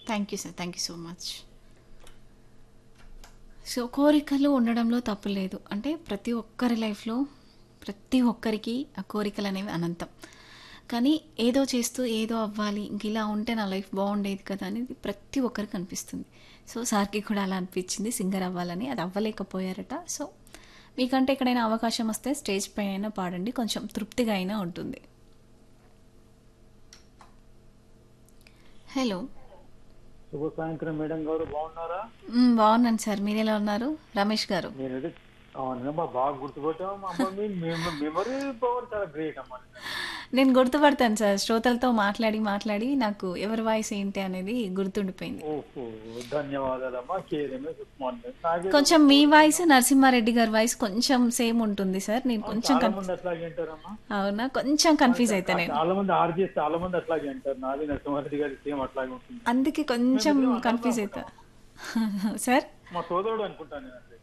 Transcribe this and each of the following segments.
Thank you sir thank you so much so కోరికలు ఉండడంలో తప్పు లేదు అంటే ప్రతి ఒక్కరి లైఫ్లో ప్రతి ఒక్కరికి ఆ కోరికలు అనేవి అనంతం కానీ ఏదో చేస్తూ ఏదో అవ్వాలి ఇంక ఇలా ఉంటే నా లైఫ్ బాగుండేది కదా అనేది ప్రతి ఒక్కరికి అనిపిస్తుంది సో సార్కి కూడా అలా అనిపించింది సింగర్ అవ్వాలని అది అవ్వలేకపోయారట సో మీకంటే ఎక్కడైనా అవకాశం వస్తే స్టేజ్ పైన అయినా పాడండి కొంచెం తృప్తిగా అయినా ఉంటుంది హలో శుభ సాయంత్రం మేడం గారు బాగున్నారా మ్మ్, బాగున్నాను సార్ మీరు ఎలా ఉన్నారు రమేష్ గారు నేనైతే అవునమ్మా బాగా గుర్తుపట్టాము మా అమ్మ మీ మెమరీ పవర్ చాలా గ్రేట్ అమ్మా నేను గుర్తుపడతాను సార్ శ్రోతలతో మాట్లాడి మాట్లాడి నాకు ఎవరి వాయిస్ ఏంటి అనేది గుర్తుండిపోయింది ఓహో ధన్యవాదాలమ్మా కేరమే ఉస్మాన్ నాకే కొంచెం మీ వాయిస్ నరసింహారెడ్డి గారి వాయిస్ కొంచెం సేమ్ ఉంటుంది సార్ నేను కొంచెం చాలా కన్- మంది అట్లాగే అంటారమ్మా అవునా కొంచెం కన్ఫ్యూజ్ అయితే నేను చాలా మంది ఆర్జీఎస్ చాలా మంది అట్లాగే అంటారు నాది నరసింహారెడ్డి గారి సేమ్ అట్లాగే ఉంటుంది అందుకే కొంచెం కన్ఫ్యూజ్ అవుతా సార్ మా సోదరుడు అనుకుంటాను నేను అట్లే.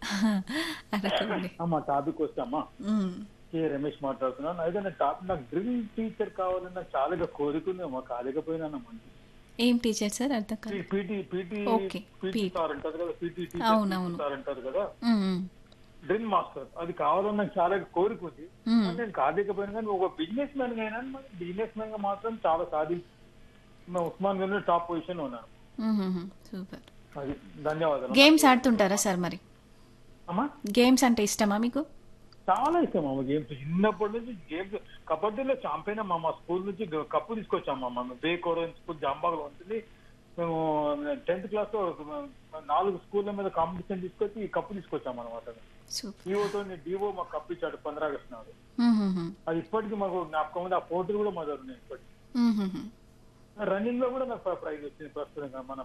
అనకండి అమ్మా టాపిక్ వస్తామా మ్మ్. కే రమేష్ మాట్లాడుతున్నాను అయితే నా టాపిక్ నాకు డ్రిల్ టీచర్ కావాలని నాకు చాలా కోరిక ఉంది అమ్మా కాలేకపోయినానమ్మా ఏం టీచర్ సార్ అర్థం కాదు PT PT okay, PT PT. Sir అంటారు కదా పీటీ అవునవును. సార్ అంటారు కదా మ్మ్, మ్మ్. డ్రిల్ మాస్టర్ అది కావాలని నాకు చాలా కోరిక ఉంది మ్మ్. కానీ నేను కాలేకపోయినా కానీ ఒక బిజినెస్ మ్యాన్ అయినా బిజినెస్ మ్యాన్ గా మాత్రం చాలా సాధి ఉస్మాన్ గంజ్ టాప్ పొజిషన్ ఉన్నాను మ్మ్, మ్మ్, మ్మ్. సూపర్ అది ధన్యవాదాలు గేమ్స్ ఆడుతుంటారా సార్ మరి అమ్మా గేమ్స్ అంటే ఇష్టమా మీకు చాలా ఇష్టం అమ్మ గేమ్స్ చిన్నప్పటి నుంచి గేమ్స్ కబడ్డీలో చాంపియన్ అమ్మ మా స్కూల్ నుంచి గ- కప్పు తీసుకొచ్చాము అమ్మ మేము బేకోరన్ స్కూల్ జాంబాగ్లో ఉంటుంది మేము టెన్త్ క్లాస్ లో నాలుగు స్కూళ్ళ మీద కాంపిటీషన్ తీసుకొచ్చి ఈ కప్పు తీసుకొచ్చాము అనమాట సూపర్ ఈవోతో డివో మాకు కప్పు ఇచ్చాడు పంద్రా ఆగస్టు నాడు మ్మ్, మ్మ్, మ్మ్. అది ఇప్పటికీ మాకు జ్ఞాపకం ఉంది ఆ పోటీలు కూడా మా దగ్గర ఉన్నాయి ఇప్పటికీ మ్మ్, మ్మ్, మ్మ్. రన్నింగ్ లో కూడా నాకు ప్రైజ్ వచ్చింది ప్రస్తుతంగా మన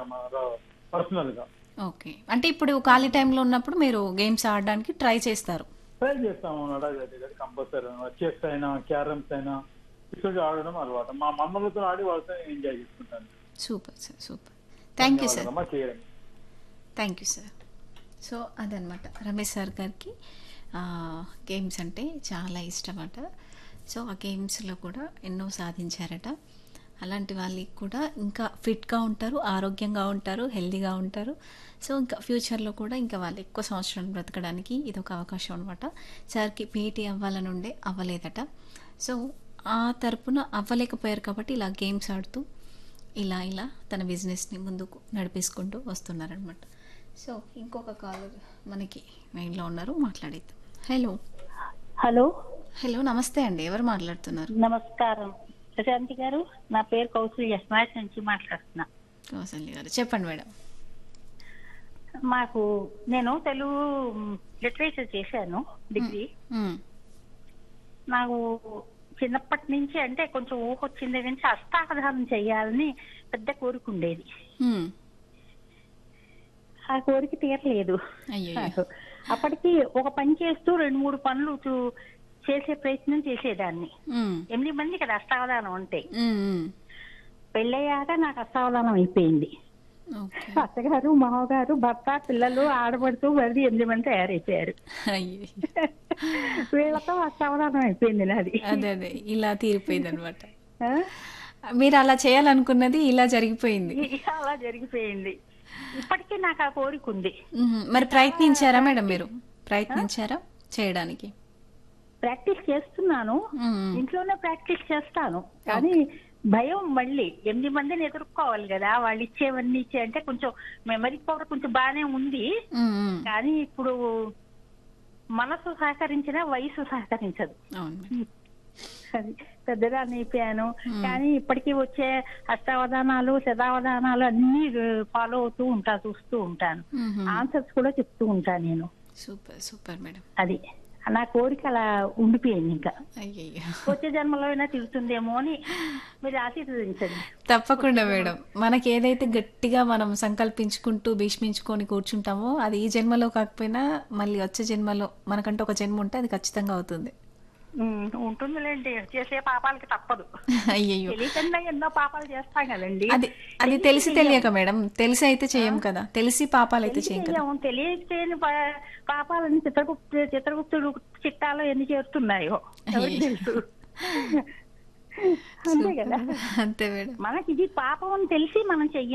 పర్సనల్ గా ఓకే అంటే ఇప్పుడు ఖాళీ టైంలో ఉన్నప్పుడు మీరు గేమ్స్ ఆడడానికి ట్రై చేస్తారు ట్రై చేస్తాము అన్నమాట కంపల్సరీ చెస్ అయినా క్యారమ్స్ అయినా ఇటువంటి ఆడడం అలవాటు మా మమ్మల్తో ఆడి వాళ్ళతో ఎంజాయ్ చేసుకుంటాను super sir super thank you sir ధన్యవాదాలమ్మా, చేయడం థ్యాంక్ యూ సార్ సో అదనమాట రమేష్ సార్ గారికి గేమ్స్ అంటే చాలా ఇష్టమట సో ఆ గేమ్స్లో కూడా ఎన్నో సాధించారట అలాంటి వాళ్ళకి కూడా ఇంకా ఫిట్గా ఉంటారు ఆరోగ్యంగా ఉంటారు హెల్దీగా ఉంటారు సో ఇంకా ఫ్యూచర్లో కూడా ఇంకా వాళ్ళు ఎక్కువ సంవత్సరాలు బ్రతకడానికి ఇది ఒక అవకాశం అనమాట సార్కి పీటీ అవ్వాలని ఉండే అవ్వలేదట సో ఆ తరపున అవ్వలేకపోయారు కాబట్టి ఇలా గేమ్స్ ఆడుతూ ఇలా ఇలా తన బిజినెస్ని ముందుకు నడిపేసుకుంటూ వస్తున్నారనమాట సో ఇంకొక కాలర్ మనకి లైన్లో ఉన్నారు మాట్లాడేద్దాం హలో హలో హలో నమస్తే అండి ఎవరు మాట్లాడుతున్నారు నమస్కారం ప్రశాంతి గారు నా పేరు కౌసల్య స్మాష్ నుంచి మాట్లాడుతున్నా కౌసల్య గారు చెప్పండి మేడం మాకు నేను తెలుగు లిటరేచర్ చేశాను డిగ్రీ మ్మ్. నాకు చిన్నప్పటి నుంచి అంటే కొంచెం ఊహ వచ్చింది నుంచి అష్టావధానం చేయాలని పెద్ద కోరిక ఉండేది మ్మ్. ఆ కోరిక తీరలేదు అయ్యో నాకు. అప్పటికి ఒక పని చేస్తూ రెండు మూడు పనులు చూ- చేసే ప్రయత్నం చేసేదాన్ని మ్మ్. ఎనిమిది మంది కదా అష్టావధానం అంటే మ్మ్, మ్మ్. పెళ్ళయ్యాక నాకు అష్టావధానం అయిపోయింది ఓకే అత్తగారు మామగారు భర్త పిల్లలు ఆడబడుతూ వరది ఎనిమిది మంది తయారైపోయారు అయ్యో వీళ్ళతో అష్టావధానం అయిపోయింది నాది అదే అదే ఇలా తీరిపోయింది అనమాట ఆ? మీరు అలా చేయాలనుకున్నది ఇలా జరిగిపోయింది ఇ- అలా జరిగిపోయింది ఇప్పటికీ నాకు ఆ కోరిక ఉంది మ్మ్. మరి ప్రయత్నించారా మేడం మీరు ప్రయత్నించారా చేయడానికి ప్రాక్టీస్ చేస్తున్నాను మ్మ్. ఇంట్లోనే ప్రాక్టీస్ చేస్తాను కానీ భయం మళ్ళీ ఎనిమిది మందిని ఎదుర్కోవాలి కదా వాళ్ళు ఇచ్చేవన్నీ ఇచ్చే అంటే కొంచెం మెమరీ పవర్ కొంచెం బాగానే ఉంది మ్మ్, మ్మ్. కానీ ఇప్పుడు మనసు సహకరించినా వయసు సహకరించదు అవును మేడం. అది పెద్దదాన్ని అయిపోయాను కానీ ఇప్పటికీ వచ్చే అష్టావధానాలు శతావధానాలు అన్ని ఫాలో అవుతూ ఉంటా చూస్తూ ఉంటాను మ్మ్. ఆన్సర్స్ కూడా చెప్తూ ఉంటాను నేను సూపర్ సూపర్ మేడం అది నా కోరిక అలా ఉండిపోయింది ఇంకా అయ్యయ్యో వచ్చే జన్మలో అయినా తిరుగుతుందేమో అని మీరు ఆశీర్వదించండి తప్పకుండా మేడం మనకి ఏదైతే గట్టిగా మనం సంకల్పించుకుంటూ భీష్మించుకొని కూర్చుంటామో అది ఈ జన్మలో కాకపోయినా మళ్ళీ వచ్చే జన్మలో మనకంటూ ఒక జన్మ ఉంటే అది ఖచ్చితంగా అవుతుంది ఉమ్, ఉంటుందిలేండి చేసే పాపాలకి తప్పదు అయ్యయ్యో తెలియకుండా ఎన్నో పాపాలు చేస్తాం కదండి అది అది తెలిసి తెలియక మేడం తెలిసి అయితే చేయం కదా తెలిసి పాపాలు అయితే చేయం కదా తెలియక తెలియని పా- పాపాలని చిత్రగుప్తు చిత్రగుప్తుడు చిట్టాలో ఎన్ని చేరుతున్నాయో ఎవరికి తెలుసు అంతే కదా అంతే మేడం మనకి ఇది పాపం అని తెలిసి మనం చెయ్యం